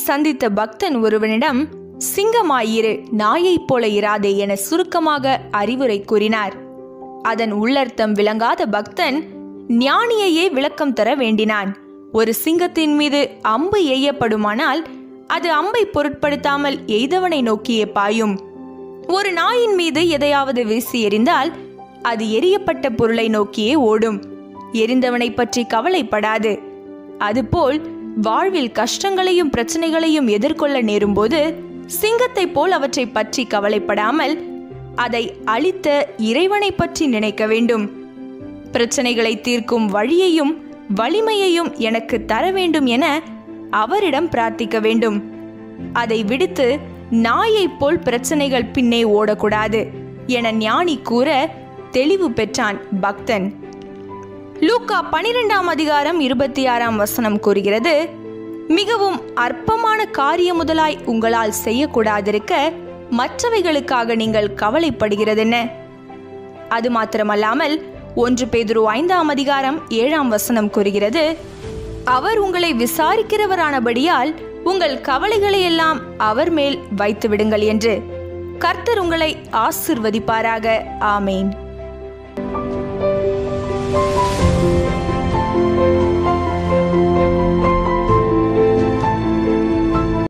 சந்தித்த பக்தன் ஒருவனிடம் சிங்கமாயிரு நாயைப் போல இராதே என சுருக்கமாக அறிவுரை கூறினார் அதன் உள்ளர்த்தம் விளங்காத பக்தன் ஞானியையே விளக்கம் தர வேண்டினான் ஒரு சிங்கத்தின் மீது அம்பு எய்யப்படுமானால் அது அம்பை பொருட்படுத்தாமல் எய்தவனை நோக்கியே பாயும் ஒரு நாயின் மீது எதையாவது வீசி எறிந்தால் அது எரியப்பட்ட பொருளை நோக்கியே ஓடும் எரிந்தவனை பற்றி கவலைப்படாது அதுபோல் வாழ்வில் கஷ்டங்களையும் பிரச்சனைகளையும் எதிர்கொள்ள நேரும்போது சிங்கத்தைப் போல் அவற்றை பற்றி கவலைப்படாமல் அதை அழித்த இறைவனை பற்றி நினைக்க வேண்டும் பிரச்சனைகளை தீர்க்கும் வழியையும் வலிமையையும் எனக்கு தர வேண்டும் என அவரிடம் பிரார்த்திக்க வேண்டும் அதை விடுத்து நாயைப் போல் பிரச்சனைகள் பின்னே ஓடக்கூடாது என ஞானி கூற தெளிவு பெற்றான் பக்தன் லூக்கா பனிரெண்டாம் அதிகாரம் இருபத்தி ஆறாம் வசனம் கூறுகிறது மிகவும் அற்பமான காரியம் முதலாய் உங்களால் செய்யக்கூடாதிருக்க மற்றவைகளுக்காக நீங்கள் கவலைப்படுகிறதென்ன அது மாத்திரமல்லாமல் ஒன்று பேதுரு ஐந்தாம் அதிகாரம் ஏழாம் வசனம் கூறுகிறது அவர் உங்களை விசாரிக்கிறவரானபடியால் உங்கள் கவலைகளை எல்லாம் அவர் மேல் வைத்து விடுங்கள் என்று கர்த்தர் உங்களை ஆசிர்வதிப்பாராக ஆமேன்